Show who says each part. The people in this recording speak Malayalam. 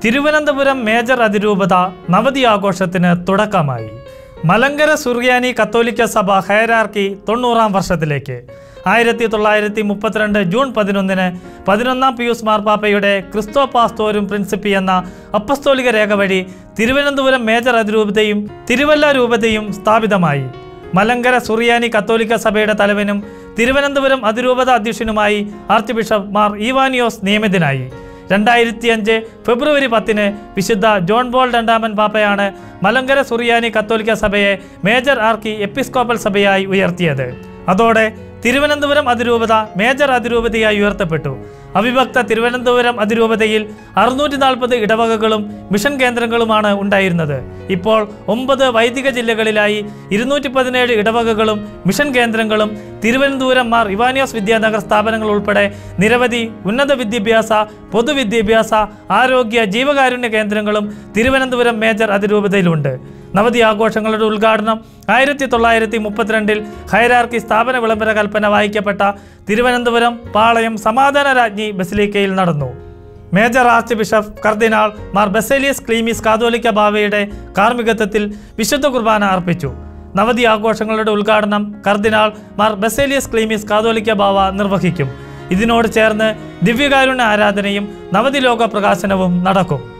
Speaker 1: തിരുവനന്തപുരം മേജർ അതിരൂപത നവതി ആഘോഷത്തിന് തുടക്കമായി മലങ്കര സുറിയാനി കത്തോലിക്ക സഭ ഹയരാർക്കി തൊണ്ണൂറാം വർഷത്തിലേക്ക് ആയിരത്തി തൊള്ളായിരത്തി മുപ്പത്തിരണ്ട് ജൂൺ പതിനൊന്നിന് പതിനൊന്നാം പിയൂസ് മാർപ്പാപ്പയുടെ ക്രിസ്തോ പാസ്തോരും പ്രിൻസിപ്പി എന്ന അപ്പസ്തോലിക രേഖ വഴി തിരുവനന്തപുരം മേജർ അതിരൂപതയും തിരുവല്ല രൂപതയും സ്ഥാപിതമായി മലങ്കര സുറിയാനി കത്തോലിക്ക സഭയുടെ തലവനും തിരുവനന്തപുരം അതിരൂപത അധ്യക്ഷനുമായി ആർച്ച് ബിഷപ്പ് മാർ ഈവാനിയോസ് നിയമിതനായി രണ്ടായിരത്തി അഞ്ച് ഫെബ്രുവരി പത്തിന് വിശുദ്ധ ജോൺ ബോൾ രണ്ടാമൻ പാപ്പയാണ് മലങ്കര സുറിയാനി കത്തോലിക്ക സഭയെ മേജർ ആർക്കി എപ്പിസ്കോപ്പൽ സഭയായി ഉയർത്തിയത് അതോടെ തിരുവനന്തപുരം അതിരൂപത മേജർ അതിരൂപതയായി ഉയർത്തപ്പെട്ടു അവിഭക്ത തിരുവനന്തപുരം അതിരൂപതയിൽ അറുന്നൂറ്റി നാൽപ്പത് ഇടവകകളും മിഷൻ കേന്ദ്രങ്ങളുമാണ് ഉണ്ടായിരുന്നത് ഇപ്പോൾ ഒമ്പത് വൈദിക ജില്ലകളിലായി ഇരുന്നൂറ്റി പതിനേഴ് ഇടവകകളും മിഷൻ കേന്ദ്രങ്ങളും തിരുവനന്തപുരം മാർ ഇവാനിയോസ് വിദ്യാനഗർ സ്ഥാപനങ്ങൾ ഉൾപ്പെടെ നിരവധി ഉന്നത വിദ്യാഭ്യാസ പൊതുവിദ്യാഭ്യാസ ആരോഗ്യ ജീവകാരുണ്യ കേന്ദ്രങ്ങളും തിരുവനന്തപുരം മേജർ അതിരൂപതയിലുണ്ട് നവതി ആഘോഷങ്ങളുടെ ഉദ്ഘാടനം ആയിരത്തി തൊള്ളായിരത്തി മുപ്പത്തിരണ്ടിൽ ഹൈരാർക്കി സ്ഥാപന വിളംബര കൽപ്പന വായിക്കപ്പെട്ട തിരുവനന്തപുരം പാളയം സമാധാന രാജ്ഞി ബസിലിക്കയിൽ നടന്നു മേജർ ആർച്ച് ബിഷപ്പ് കർദിനാൾ മാർ ബസേലിയസ് ക്ലീമിസ് കാതോലിക്ക ബാവയുടെ കാർമ്മികത്വത്തിൽ വിശുദ്ധ കുർബാന അർപ്പിച്ചു നവതി ആഘോഷങ്ങളുടെ ഉദ്ഘാടനം കർദിനാൾ മാർ ബസേലിയസ് ക്ലീമിസ് കാതോലിക്ക ബാവ നിർവഹിക്കും ഇതിനോട് ചേർന്ന് ദിവ്യകാരുണ്യ ആരാധനയും നവതി ലോക പ്രകാശനവും നടക്കും